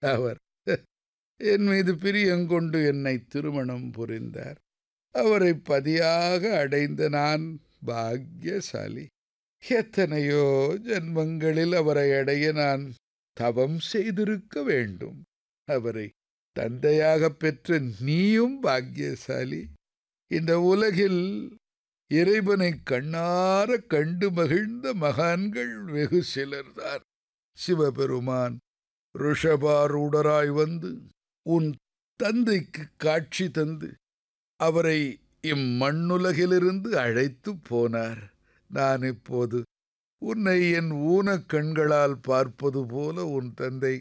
அவர் என் மீது பிரியங்கொண்டு என்னை திருமணம் புரிந்தார் அவரை பதியாக அடைந்த நான் பாக்கியசாலி எத்தனையோ ஜென்மங்களில் அவரை அடைய நான் தவம் செய்திருக்க வேண்டும் அவரை தந்தையாகப் பெற்ற நீயும் பாக்கியசாலி இந்த உலகில் இறைவனை கண்ணார கண்டு மகிழ்ந்த மகான்கள் வெகு சிலர்தான் சிவபெருமான் ருஷபாரூடராய் வந்து உன் தந்தைக்கு காட்சி தந்து அவரை இம்மண்ணுலகிலிருந்து அழைத்து போனார் நான் இப்போது உன்னை என் ஊனக் கண்களால் பார்ப்பது போல உன் தந்தை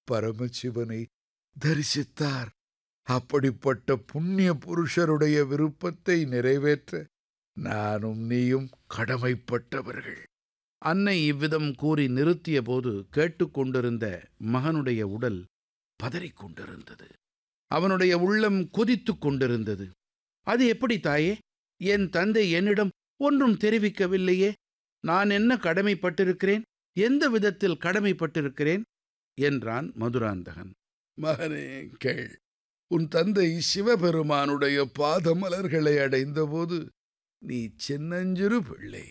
பரமசிவனை தரிசித்தார் அப்படிப்பட்ட புண்ணிய புருஷருடைய விருப்பத்தை நிறைவேற்ற நானும் நீயும் கடமைப்பட்டவர்கள் அன்னை இவ்விதம் கூறி நிறுத்திய போது கேட்டுக்கொண்டிருந்த மகனுடைய உடல் பதறிக் கொண்டிருந்தது அவனுடைய உள்ளம் கொதித்துக் கொண்டிருந்தது அது எப்படி தாயே என் தந்தை என்னிடம் ஒன்றும் தெரிவிக்கவில்லையே நான் என்ன கடமைப்பட்டிருக்கிறேன் எந்த விதத்தில் கடமைப்பட்டிருக்கிறேன் என்றான் மதுராந்தகன் மகனே கேள் உன் தந்தை சிவபெருமானுடைய பாதமலர்களை அடைந்தபோது நீ சின்னஞ்சிறு பிள்ளை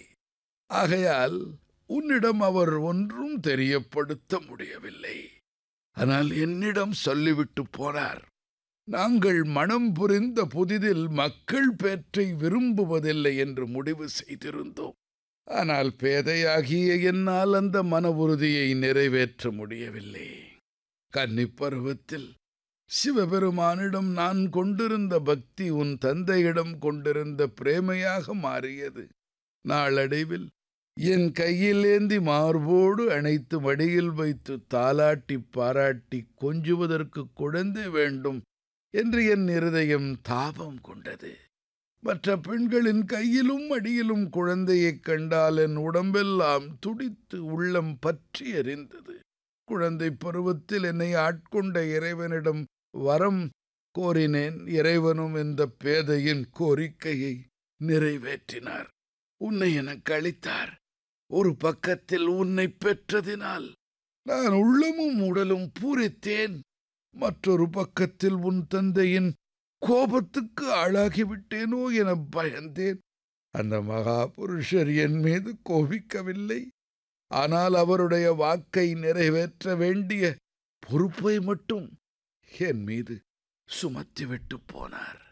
ஆகையால் உன்னிடம் அவர் ஒன்றும் தெரியப்படுத்த முடியவில்லை ஆனால் என்னிடம் சொல்லிவிட்டு போனார் நாங்கள் மனம் புரிந்த புதிதில் மக்கள் பேற்றை விரும்புவதில்லை என்று முடிவு செய்திருந்தோம் ஆனால் பேதையாகிய என்னால் அந்த மன உறுதியை நிறைவேற்ற முடியவில்லை கன்னிப் பருவத்தில் சிவபெருமானிடம் நான் கொண்டிருந்த பக்தி உன் தந்தையிடம் கொண்டிருந்த பிரேமையாக மாறியது நாளடைவில் என் கையில் ஏந்தி மார்போடு அணைத்து மடியில் வைத்து தாலாட்டி பாராட்டி கொஞ்சுவதற்கு குழந்தை வேண்டும் என்று என் இருதயம் தாபம் கொண்டது மற்ற பெண்களின் கையிலும் அடியிலும் குழந்தையைக் கண்டால் என் உடம்பெல்லாம் துடித்து உள்ளம் பற்றி எரிந்தது குழந்தை பருவத்தில் என்னை ஆட்கொண்ட இறைவனிடம் வரம் கோரினேன் இறைவனும் இந்த பேதையின் கோரிக்கையை நிறைவேற்றினார் உன்னை எனக்கு அளித்தார் ஒரு பக்கத்தில் உன்னை பெற்றதினால் நான் உள்ளமும் உடலும் பூரித்தேன் மற்றொரு பக்கத்தில் உன் தந்தையின் கோபத்துக்கு ஆளாகிவிட்டேனோ என பயந்தேன் அந்த மகா புருஷர் என் மீது கோபிக்கவில்லை ஆனால் அவருடைய வாக்கை நிறைவேற்ற வேண்டிய பொறுப்பை மட்டும் என் மீது சுமத்திவிட்டு போனார்